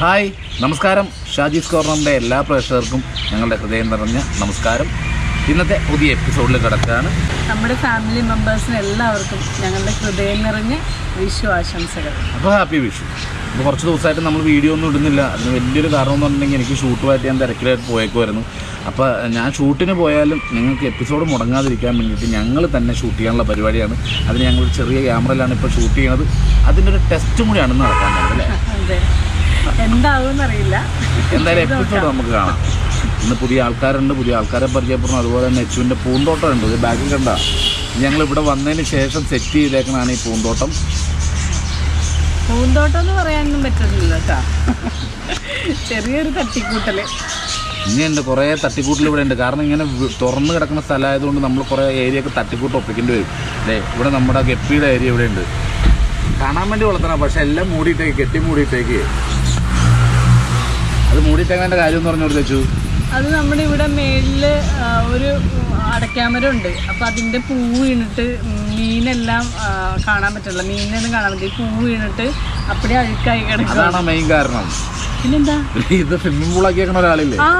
hi നമസ്കാരം ഷാജീസ് കോർണറിൻ്റെ എല്ലാ പ്രേക്ഷകർക്കും ഞങ്ങളുടെ ഹൃദയം നിറഞ്ഞ നമസ്കാരം ഇന്നത്തെ പുതിയ എപ്പിസോഡിൽ കിടക്കുകയാണ് നമ്മുടെ ഫാമിലി മെമ്പേഴ്സിന് എല്ലാവർക്കും ഞങ്ങളുടെ ഹൃദയം നിറഞ്ഞ വിഷു ആശംസകൾ അപ്പോൾ ഹാപ്പി വിഷു ഇപ്പോൾ കുറച്ച് ദിവസമായിട്ട് നമ്മൾ വീഡിയോ ഒന്നും ഇടുന്നില്ല അതിന് വലിയൊരു കാരണം എന്ന് പറഞ്ഞിട്ടുണ്ടെങ്കിൽ എനിക്ക് ഷൂട്ടുമായിട്ട് ഞാൻ തിരക്കിലായിട്ട് പോയേക്കുമായിരുന്നു അപ്പോൾ ഞാൻ ഷൂട്ടിന് പോയാലും നിങ്ങൾക്ക് എപ്പിസോഡ് മുടങ്ങാതിരിക്കാൻ വേണ്ടിയിട്ട് ഞങ്ങൾ തന്നെ ഷൂട്ട് ചെയ്യാനുള്ള പരിപാടിയാണ് അതിന് ഞങ്ങൾ ഒരു ചെറിയ ക്യാമറയിലാണ് ഇപ്പോൾ ഷൂട്ട് ചെയ്യുന്നത് അതിൻ്റെ ഒരു ടെസ്റ്റും കൂടിയാണ് ഇന്ന് നടക്കാൻ പോകുന്നത് അല്ലേ അതെ എന്താവും അറിയില്ല എന്തായാലും എപ്പിസോഡ് നമുക്ക് കാണാം ഇന്ന് പുതിയ ആൾക്കാരുണ്ട് പുതിയ ആൾക്കാരെ പരിചയപ്പെടണം അതുപോലെ തന്നെ എച്ചുവിൻ്റെ പൂന്തോട്ടം ഉണ്ട് ഇത് ബാക്കിൽ കണ്ട ഞങ്ങൾ ഇവിടെ വന്നതിന് ശേഷം സെറ്റ് ചെയ്തേക്കണതാണ് ഈ പൂന്തോട്ടം പൂന്തോട്ടം എന്ന് പറയാനൊന്നും പറ്റുന്നില്ല കേട്ടോ ചെറിയൊരു തട്ടിക്കൂട്ടല് ഇനിയുണ്ട് കുറേ തട്ടിക്കൂട്ടിൽ ഇവിടെ ഉണ്ട് കാരണം ഇങ്ങനെ വി- തുറന്ന് കിടക്കുന്ന സ്ഥലമായതുകൊണ്ട് നമ്മൾ കുറേ ഏരിയ ഒക്കെ തട്ടിക്കൂട്ട് ഒപ്പിക്കേണ്ടി വരും അല്ലേ ഇവിടെ നമ്മുടെ ഗപ്പിയുടെ ഏരിയ ഇവിടെ ഉണ്ട് കാണാൻ വേണ്ടി വളർത്തണം പക്ഷെ എല്ലാം മൂടിയിട്ടേക്ക് കെട്ടി മൂടിയിട്ടേക്ക് അത് മൂടിയിട്ടേക്കതിൻ്റെ കാര്യം എന്ന് പറഞ്ഞു കൊടുത്തു അത് നമ്മുടെ ഇവിടെ മേളില് ആ, ഒരു അടയ്ക്കാമരം ഉണ്ട് അപ്പൊ അതിന്റെ പൂ വീണിട്ട് മീനെല്ലാം ആ, കാണാൻ പറ്റില്ല മീനൊന്നും കാണാൻ പറ്റില്ല ഈ പൂ വീണിട്ട് അപ്പടി അഴുക്കായി കിടക്കും അതാണ് മെയിൻ കാരണം പിന്നെന്താ ഇത് സ്വിമ്മിംഗ് പൂളാക്കിയേക്കണ ഒരാളില്ലേ ആ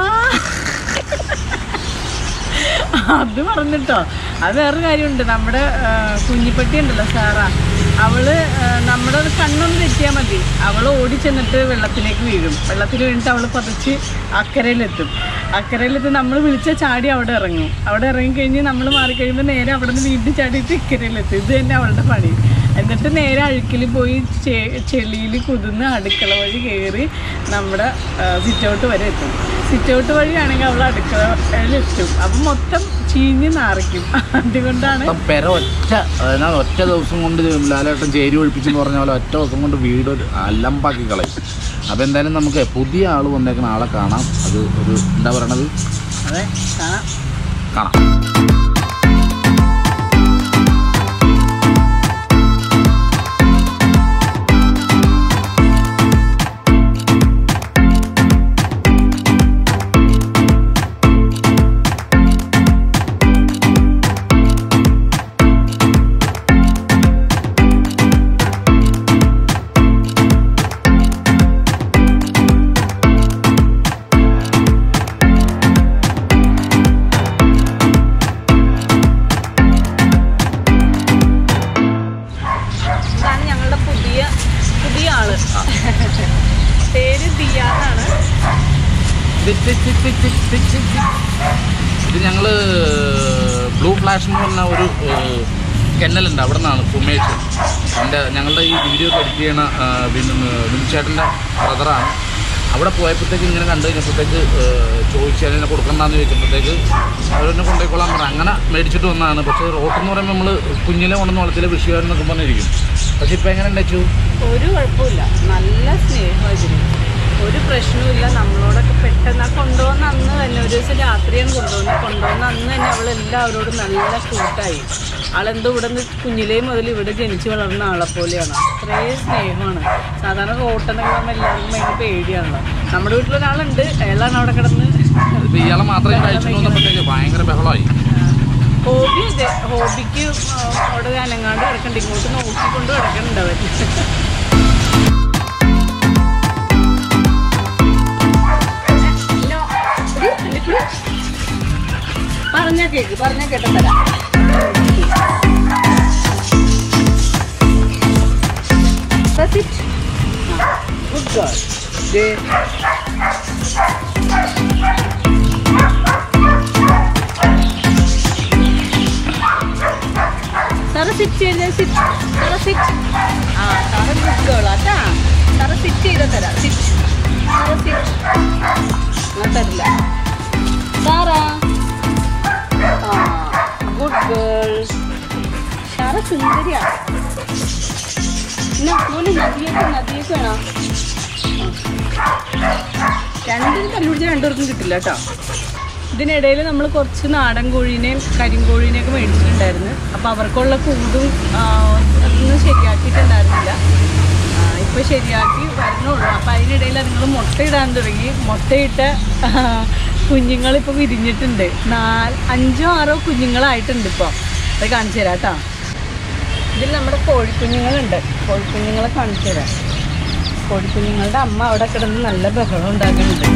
അത് പറഞ്ഞിട്ടോ അത് വേറൊരു കാര്യമുണ്ട് നമ്മുടെ ആ, കുഞ്ഞിപ്പട്ടി ഉണ്ടല്ലോ സാറ അവള് ആ, നമ്മുടെ ഒരു കണ്ണൊന്ന് തെറ്റിയാൽ മതി അവൾ ഓടി ചെന്നിട്ട് വെള്ളത്തിലേക്ക് വീഴും വെള്ളത്തിൽ വീണിട്ട് അവൾ പതിച്ച് അക്കരയിലെത്തും അക്കരയിലെത്തി നമ്മൾ വിളിച്ച ചാടി അവിടെ ഇറങ്ങും അവിടെ ഇറങ്ങിക്കഴിഞ്ഞ് നമ്മൾ മാറിക്കഴിയുമ്പോൾ നേരെ അവിടെ നിന്ന് വീണ്ടും ചാടിയിട്ട് ഇക്കരയിലെത്തും ഇത് തന്നെ അവളുടെ പണി എന്നിട്ട് നേരെ അഴുക്കിൽ പോയി ചെളിയിൽ കുതിർന്ന് അടുക്കള വഴി കയറി നമ്മുടെ സിറ്റ് ഔട്ട് വരെ എത്തും സിറ്റ് ഔട്ട് വഴിയാണെങ്കിൽ അവൾ അടുക്കളയിലെത്തും അപ്പം മൊത്തം ചീഞ്ഞ് നാറിക്കും അതുകൊണ്ടാണ് മൊത്തം പെര ഒറ്റ അതായത് ഒറ്റ ദിവസം കൊണ്ട് ലാലേട്ടൻ ചേരി ഒഴിപ്പിച്ചെന്ന് പറഞ്ഞ പോലെ ഒറ്റ ദിവസം കൊണ്ട് വീട് ഒരു അലമ്പാക്കി കളയും അപ്പോൾ എന്തായാലും നമുക്ക് പുതിയ ആൾ വന്നേക്കുന്ന ആളെ കാണാം അത് ഒരു എന്താ പറയണത് അതെ കാണാം കാണാം ഇതാണ് ഞങ്ങളുടെ പുതിയ പുതിയ ആള് പേര് ദിയ എന്നാണ് ഇത് ഞങ്ങൾ ബ്ലൂ ഫ്ലാഷ് എന്ന് പറഞ്ഞ ഒരു ഏഹ്, കെന്നലുണ്ട് അവിടെ നിന്നാണ് സുമേഷ് എൻ്റെ ഞങ്ങളുടെ ഈ വീഡിയോ എഡിറ്റ് ചെയ്യണ ഏഹ്, പിന്നെ വിൻചേട്ടൻ്റെ ബ്രദറാണ് അവിടെ പോയപ്പോഴത്തേക്ക് ഇങ്ങനെ കണ്ടു കഴിഞ്ഞപ്പോഴത്തേക്ക് ഏഹ്, ചോദിച്ചു അതിനെ കൊടുക്കണ്ടെന്ന് ചോദിച്ചപ്പോഴത്തേക്ക് അവരെന്നെ കൊണ്ടുപോയിക്കൊള്ളാൻ പറഞ്ഞു അങ്ങനെ മേടിച്ചിട്ട് വന്നതാണ് പക്ഷേ റോട്ടെന്ന് പറയുമ്പോൾ നമ്മൾ കുഞ്ഞിലെ കൊണ്ടുവന്ന് വളർത്തിലെ വിഷയമെന്നൊക്കെ പറഞ്ഞിരിക്കും പക്ഷേ ഇപ്പം എങ്ങനെ ഉണ്ടച്ചു ഒരു കുഴപ്പമില്ല നല്ല സ്നേഹം ഇതിന് ഒരു പ്രശ്നവുമില്ല നമ്മളോടൊക്കെ പെട്ടെന്ന് ആ കൊണ്ടുപോകുന്ന അന്ന് തന്നെ ഒരു ദിവസം രാത്രിയാണ് കൊണ്ടുപോകുന്നത് കൊണ്ടുപോകുന്ന അന്ന് തന്നെ അവൾ എല്ലാവരോടും നല്ല കൂട്ടായി ആളെന്തോ ഇവിടെ നിന്ന് കുഞ്ഞിലേ മുതൽ ഇവിടെ ജനിച്ച് വളർന്ന ആളെ പോലെയാണ് അത്രയും സ്നേഹമാണ് സാധാരണ റോട്ടെന്നൊക്കെ പറയുമ്പോൾ എല്ലാവർക്കും ഭയങ്കര പേടിയാണല്ലോ നമ്മുടെ വീട്ടിലൊരാളുണ്ട് അയാളാണ് അവിടെ കിടന്ന് ഇപ്പം ഇയാളെ മാത്രമേ കഴിച്ചിട്ട് വന്നപ്പോഴത്തേക്ക് ഭയങ്കര ബഹളമായി ഹോബി അതെ ഹോബിക്ക് ആ, അവിടെ അനങ്ങാണ്ട് കിടക്കണ്ട ഇങ്ങോട്ട് നോക്കിക്കൊണ്ട് കിടക്കണ്ട അവൻ പറഞ്ഞ കേക്ക് പറഞ്ഞ കേട്ട തരാം ഗുഡ് ഗേൾ സാറ് സിറ്റ് ചെയ്ത് സിറ്റ് സാറ് സിറ്റ് ആ സാറ് ഗുഡ് ഗേൾ ആട്ടാ സാറ് സിറ്റ് ചെയ്ത് തരാം സിറ്റ് സാറ് സിറ്റ് ഞാൻ തരില്ല സാറാ ആ ഗുഡ് ഗേൾ സാറ് സുന്ദരിയാ എന്നാ മോന് നദിയൊക്കെ നദിയൊക്കെ വേണോ രണ്ടിനും കണ്ടുപിടിച്ച രണ്ടുപേർക്കും കിട്ടില്ല കേട്ടോ ഇതിനിടയിൽ നമ്മൾ കുറച്ച് നാടൻ കോഴീനെയും കരിങ്കോഴീനെയൊക്കെ മേടിച്ചിട്ടുണ്ടായിരുന്നു അപ്പോൾ അവർക്കുള്ള കൂടും ആ, അതൊന്നും ശരിയാക്കിയിട്ടുണ്ടായിരുന്നില്ല ഇപ്പോൾ ശരിയാക്കി വരുന്നുള്ളൂ അപ്പോൾ അതിനിടയിൽ അതുങ്ങൾ മുട്ടയിടാൻ തുടങ്ങി മുട്ടയിട്ട കുഞ്ഞുങ്ങളിപ്പോൾ വിരിഞ്ഞിട്ടുണ്ട് നാല് അഞ്ചോ ആറോ കുഞ്ഞുങ്ങളായിട്ടുണ്ട് ഇപ്പോൾ അത് കാണിച്ചു തരാം കേട്ടോ ഇതിൽ നമ്മുടെ കോഴിക്കുഞ്ഞുങ്ങളുണ്ട് കോഴിക്കുഞ്ഞുങ്ങളെ കാണിച്ചു തരാം കോഴിക്കുഞ്ഞുങ്ങളുടെ അമ്മ അവിടെ കിടന്ന് നല്ല ബഹളം ഉണ്ടാക്കുന്നുണ്ട്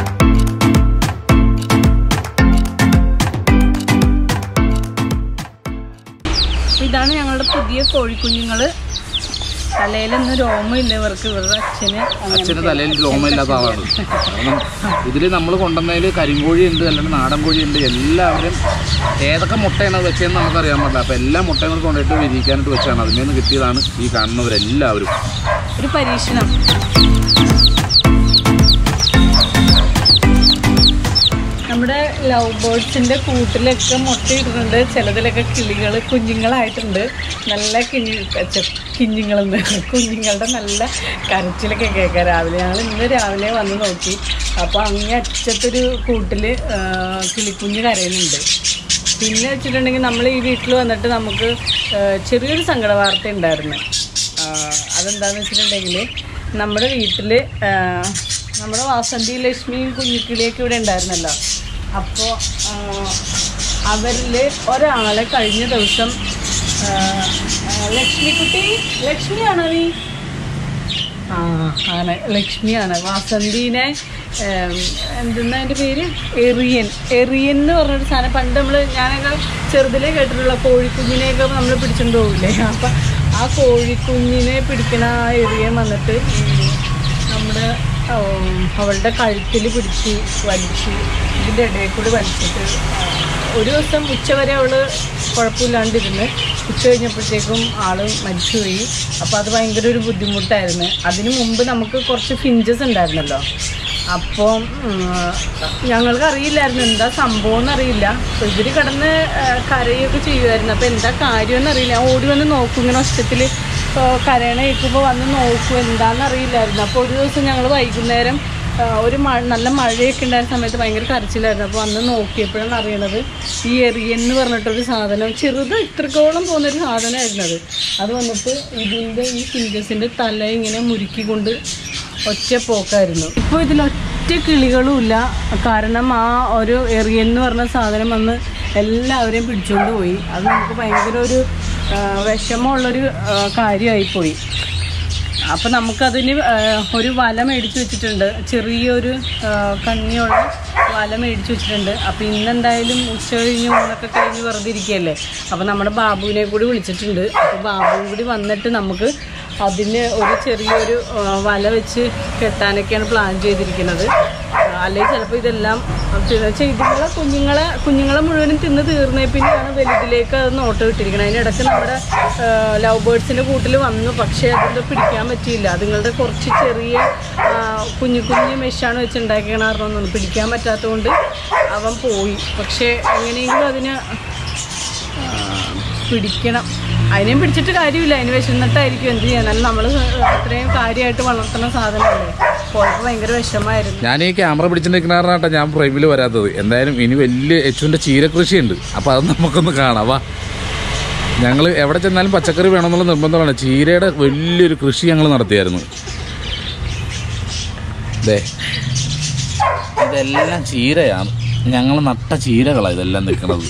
അപ്പൊ ഇതാണ് ഞങ്ങളുടെ പുതിയ കോഴിക്കുഞ്ഞുങ്ങള് തലയിലൊന്നും രോമമില്ല ഇവർക്ക് ഇവരുടെ അച്ഛന് അങ്ങനെ അച്ഛന് തലയിൽ രോമമില്ലാത്ത ആളാണ് കാരണം ഇതിൽ നമ്മൾ കൊണ്ടുവന്നതിൽ കരിങ്കോഴി ഉണ്ട് അല്ലെങ്കിൽ നാടൻ കോഴി ഉണ്ട് എല്ലാവരും ഏതൊക്കെ മുട്ടയാണ് വെച്ചതെന്ന് നമുക്കറിയാൻ പറ്റില്ല അപ്പോൾ എല്ലാ മുട്ടയും കൂടി കൊണ്ടുപോയിട്ട് വിരിയിക്കാനായിട്ട് വെച്ചാണ് അതിൽ നിന്ന് കിട്ടിയതാണ് ഈ കാണുന്നവരെല്ലാവരും ഒരു പരീക്ഷണം നമ്മുടെ ലവ് ബേർഡ്സിന്റെ കൂട്ടിലൊക്കെ മുട്ടയിടുന്നുണ്ട് ചിലതിലൊക്കെ കിളികൾ കുഞ്ഞുങ്ങളായിട്ടുണ്ട് നല്ല കിഞ്ഞി ഛെ, കിഞ്ഞുങ്ങളെന്ന് കുഞ്ഞുങ്ങളുടെ നല്ല കരച്ചിലൊക്കെ കേൾക്കാം രാവിലെ ഞങ്ങൾ ഇന്ന് രാവിലെ വന്ന് നോക്കി അപ്പോൾ അങ്ങേ അറ്റത്തൊരു കൂട്ടിൽ കിളിക്കുഞ്ഞ് കരയുന്നുണ്ട് പിന്നെ വെച്ചിട്ടുണ്ടെങ്കിൽ നമ്മൾ ഈ വീട്ടിൽ വന്നിട്ട് നമുക്ക് ആ, ചെറിയൊരു സങ്കട വാർത്ത ഉണ്ടായിരുന്നു ആ, അതെന്താന്ന് വെച്ചിട്ടുണ്ടെങ്കിൽ നമ്മുടെ വീട്ടിൽ നമ്മുടെ വാസന്തി ലക്ഷ്മിയും കുഞ്ഞിക്കിളിയൊക്കെ ഇവിടെ ഉണ്ടായിരുന്നല്ലോ അപ്പോൾ അവരിൽ ഒരാളെ കഴിഞ്ഞ ദിവസം ആ, ആ, ലക്ഷ്മിക്കുട്ടി ലക്ഷ്മിയാണോ നീ ആ ആണ് ലക്ഷ്മിയാണ് വാസന്തിനെ ഏം, എന്തെന്നാ അതിൻ്റെ പേര് എറിയൻ എറിയൻ എന്ന് പറഞ്ഞൊരു സാധനം പണ്ട് നമ്മൾ ഞാനൊക്കെ ചെറുതിലേ കേട്ടിട്ടുള്ള കോഴിക്കുഞ്ഞിനെയൊക്കെ നമ്മൾ പിടിച്ചുകൊണ്ട് പോകില്ലേ അപ്പം ആ കോഴിക്കുഞ്ഞിനെ പിടിക്കണ ആ എറിയൻ വന്നിട്ട് ഈ നമ്മുടെ ഉം, അവളുടെ കഴുത്തിൽ പിടിച്ച് വലിച്ച് ഇതിൻ്റെ ഇടയിൽ കൂടി വലിച്ചിട്ട് ആ, ഒരു ദിവസം ഉച്ചവരെ അവള് കുഴപ്പമില്ലാണ്ടിരുന്ന് ഉച്ച കഴിഞ്ഞപ്പോഴത്തേക്കും ആള് മരിച്ചുപോയി അപ്പോൾ അത് ഭയങ്കര ഒരു ബുദ്ധിമുട്ടായിരുന്നു അതിനു മുമ്പ് നമുക്ക് കുറച്ച് ഫിഞ്ചസ് ഉണ്ടായിരുന്നല്ലോ അപ്പോൾ ഞങ്ങൾക്ക് അറിയില്ലായിരുന്നു എന്താ സംഭവം എന്നറിയില്ല അപ്പോൾ ഇവർ കിടന്ന് ആ, കരയൊക്കെ ചെയ്യുമായിരുന്നു അപ്പോൾ എന്താ കാര്യമെന്ന് അറിയില്ല ഞാൻ ഓടി വന്ന് നോക്കും ഇങ്ങനെ ഒച്ചത്തിൽ കരയണ കേൾക്കുമ്പോൾ വന്ന് നോക്കും എന്താണെന്ന് അറിയില്ലായിരുന്നു അപ്പോൾ ഒരു ദിവസം ഞങ്ങൾ വൈകുന്നേരം ആ, ഒരു മഴ നല്ല മഴയൊക്കെ ഉണ്ടായിരുന്ന സമയത്ത് ഭയങ്കര കരച്ചിലായിരുന്നു അപ്പോൾ അന്ന് നോക്കിയപ്പോഴാണ് അറിയണത് ഈ എറിയൻ എന്ന് പറഞ്ഞിട്ടൊരു സാധനം ചെറുത് ഇത്രക്കോളം പോകുന്നൊരു സാധനമായിരുന്നു അത് അത് വന്നിട്ട് ഇതിൻ്റെ ഈ ഫിംഗേഴ്സിൻ്റെ തല ഇങ്ങനെ മുരുക്കിക്കൊണ്ട് ഒറ്റ പോക്കായിരുന്നു ഇപ്പോൾ ഇതിൽ ഒറ്റ കിളികളും ഇല്ല കാരണം ആ ഒരു എറിയൻ എന്ന് പറഞ്ഞ സാധനം വന്ന് എല്ലാവരെയും പിടിച്ചുകൊണ്ട് പോയി അത് നമുക്ക് ഭയങ്കര ഒരു ആ, വിഷമമുള്ളൊരു ആ, കാര്യമായിപ്പോയി അപ്പം നമുക്കതിന് ആ, ഒരു വല മേടിച്ച് വെച്ചിട്ടുണ്ട് ചെറിയൊരു ആ, കണ്ണിയുള്ള വല മേടിച്ച് വെച്ചിട്ടുണ്ട് അപ്പം ഇന്നെന്തായാലും ഉച്ച കഴിഞ്ഞ് ഊണൊക്കെ കഴിഞ്ഞ് വെറുതെ ഇരിക്കുകയല്ലേ അപ്പം നമ്മുടെ ബാബുവിനെ കൂടി വിളിച്ചിട്ടുണ്ട് അപ്പോൾ ബാബുവും കൂടി വന്നിട്ട് നമുക്ക് അതിന് ഒരു ചെറിയൊരു ആ, വല വെച്ച് കെട്ടാനൊക്കെയാണ് പ്ലാൻ ചെയ്തിരിക്കുന്നത് അല്ലെങ്കിൽ ചിലപ്പോൾ ഇതെല്ലാം തിന്ന് ചെയ്തിട്ടുള്ള കുഞ്ഞുങ്ങളെ കുഞ്ഞുങ്ങളെ മുഴുവനും തിന്ന് തീർന്നേ പിന്നെയാണ് വലുതിലേക്ക് അത് നോട്ട് ഇട്ടിരിക്കുന്നത് അതിനിടയ്ക്ക് നമ്മുടെ ലവ് ബേർഡ്സിൻ്റെ കൂട്ടിൽ വന്നു പക്ഷേ അതെന്തോ പിടിക്കാൻ പറ്റിയില്ല അതുങ്ങളുടെ കുറച്ച് ചെറിയ ആ, കുഞ്ഞു കുഞ്ഞു മെഷാണ് വെച്ച് ഉണ്ടാക്കിയ കാരണം പിടിക്കാൻ പറ്റാത്തതുകൊണ്ട് അവൻ പോയി പക്ഷേ എങ്ങനെയെങ്കിലും അതിന് പിടിക്കണം അതിനെയും പിടിച്ചിട്ട് കാര്യമില്ല അതിന് വിശന്നിട്ടായിരിക്കും എന്ത് ചെയ്യാൻ എന്നാലും നമ്മൾ അത്രയും കാര്യമായിട്ട് വളർത്തുന്ന സാധനമല്ലേ പോയപ്പോൾ ഭയങ്കര വിഷമായിരുന്നു ഞാൻ ഈ ക്യാമറ പിടിച്ചിട്ട് കേട്ടോ ഞാൻ പ്രൈമിൽ വരാത്തത് എന്തായാലും ഇനി വലിയ യച്ചുവിൻ്റെ ചീരകൃഷിയുണ്ട് അപ്പോൾ അത് നമുക്കൊന്ന് കാണാം വാ ഞങ്ങൾ എവിടെ ചെന്നാലും പച്ചക്കറി വേണമെന്നുള്ള നിർബന്ധമാണ് ചീരയുടെ വലിയൊരു കൃഷി ഞങ്ങൾ നടത്തിയായിരുന്നു ദേ ഇതെല്ലാം ചീരയാണ് ഞങ്ങൾ നട്ട ചീരകളാണ് ഇതെല്ലാം നിൽക്കുന്നത്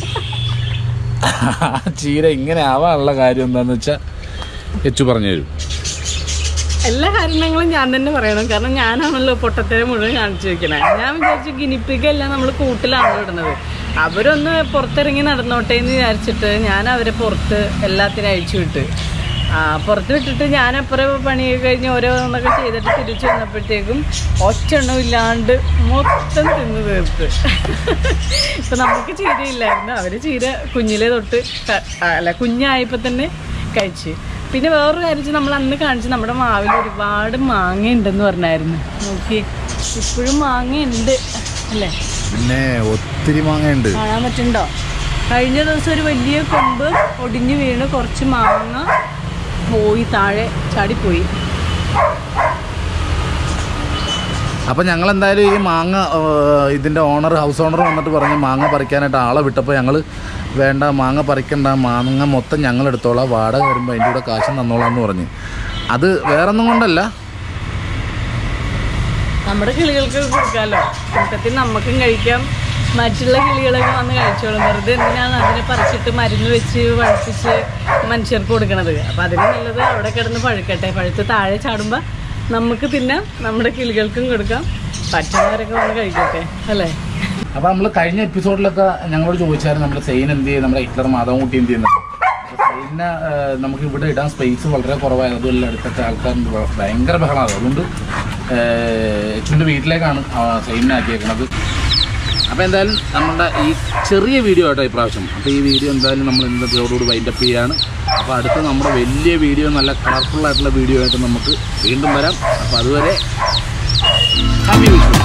ചീര ഇങ്ങനെ ആവാനുള്ള കാര്യം എന്താണെന്ന് വെച്ചാൽ യച്ചു പറഞ്ഞു തരും എല്ലാ കാരണങ്ങളും ഞാൻ തന്നെ പറയണം കാരണം ഞാനാണല്ലോ പൊട്ടത്തരം മുഴുവൻ കാണിച്ചു വെക്കണേ ഞാൻ വിചാരിച്ചു ഗിനിപ്പിക്കെല്ലാം നമ്മൾ കൂട്ടിലാണ് ഇടുന്നത് അവരൊന്ന് പുറത്തിറങ്ങി നടന്നോട്ടെ എന്ന് വിചാരിച്ചിട്ട് ഞാൻ അവരെ പുറത്ത് എല്ലാത്തിനും അയച്ചു വിട്ട് ആ പുറത്ത് വിട്ടിട്ട് ഞാൻ അപ്പുറം പണിയൊക്കെ കഴിഞ്ഞ് ഓരോന്നൊക്കെ ചെയ്തിട്ട് തിരിച്ചു വന്നപ്പോഴത്തേക്കും ഒറ്റെണ്ണം ഇല്ലാണ്ട് മൊത്തം തിന്ന് തീർത്ത് ഇപ്പം നമുക്ക് ചീരയില്ലായിരുന്നു അവർ ചീര കുഞ്ഞിലെ തൊട്ട് ക- അല്ല കുഞ്ഞായപ്പോൾ തന്നെ കഴിച്ച് പിന്നെ വേറൊരു കാര്യം വെച്ചാൽ നമ്മൾ അന്ന് കാണിച്ച് നമ്മുടെ മാവിൽ ഒരുപാട് മാങ്ങ ഉണ്ടെന്ന് പറഞ്ഞായിരുന്നു നോക്കി ഇപ്പോഴും മാങ്ങ ഉണ്ട് അല്ലേ പിന്നെ ഒത്തിരി മാങ്ങയുണ്ട് കാണാൻ പറ്റുന്നുണ്ടോ കഴിഞ്ഞ ദിവസം ഒരു വലിയ കൊമ്പ് ഒടിഞ്ഞു വീണ് കുറച്ച് മാങ്ങ പോയി താഴെ ചാടിപ്പോയി അപ്പം ഞങ്ങൾ എന്തായാലും ഈ മാങ്ങ ഇതിൻ്റെ ഓണർ ഹൗസ് ഓണർ വന്നിട്ട് പറഞ്ഞ് മാങ്ങ പറിക്കാനായിട്ട് ആളെ വിട്ടപ്പോൾ ഞങ്ങൾ വേണ്ട മാങ്ങ പറിക്കണ്ട മാങ്ങ മൊത്തം ഞങ്ങൾ എടുത്തോളാം വാടക വരുമ്പോൾ അതിൻ്റെ കൂടെ കാശ് തന്നോളാം എന്ന് പറഞ്ഞ് അത് വേറൊന്നും കൊണ്ടല്ല നമ്മുടെ കിളികൾക്ക് കൊടുക്കാമല്ലോ കൂട്ടത്തിൽ നമുക്കും കഴിക്കാം മറ്റുള്ള കിളികളൊക്കെ വന്ന് കഴിച്ചോളും വെറുതെ എന്തിനാണ് അതിനെ പറിച്ചിട്ട് മരുന്ന് വെച്ച് പഴുപ്പിച്ച് മനുഷ്യർക്ക് കൊടുക്കണത് അപ്പം അതിന് നല്ലത് അവിടെ കിടന്ന് പഴുക്കട്ടെ പഴുത്ത് താഴെ ചാടുമ്പോൾ നമുക്ക് തിന്നാം നമ്മുടെ കിളികൾക്കും കൊടുക്കാം പറ്റുന്നവരൊക്കെ വന്ന് കഴിക്കട്ടെ അല്ലേ അപ്പോൾ നമ്മൾ കഴിഞ്ഞ എപ്പിസോഡിലൊക്കെ ഞങ്ങളോട് ചോദിച്ചായിരുന്നു നമ്മുടെ സെയിൻ എന്ത് ചെയ്യും നമ്മുടെ ഹിറ്റ്ലർ മാധവൻകുട്ടി എന്ത് ചെയ്യുന്നത് സെയിനെ നമുക്ക് ഇവിടെ ഇടാൻ സ്പേസ് വളരെ കുറവായത് അതുമല്ല അടുത്തൊക്കെ ആൾക്കാരുണ്ട് ഭ- ഭയങ്കര ബഹളമാണ് അതുകൊണ്ട് എച്ചുവിൻ്റെ വീട്ടിലേക്കാണ് സെയിനെ ആക്കിയേക്കണത് അപ്പോൾ എന്തായാലും നമ്മുടെ ഈ ചെറിയ വീഡിയോ ആട്ടോ ഇപ്രാവശ്യം അപ്പോൾ ഈ വീഡിയോ എന്തായാലും നമ്മൾ ഇന്നത്തോടുകൂടി വൈൻഡപ്പ് ചെയ്യാണ് അപ്പോൾ അടുത്ത നമ്മുടെ വലിയ വീഡിയോ നല്ല കളർഫുൾ ആയിട്ടുള്ള വീഡിയോ ആയിട്ട് നമുക്ക് വീണ്ടും വരാം അപ്പോൾ അതുവരെ ഹാപ്പി വിഷു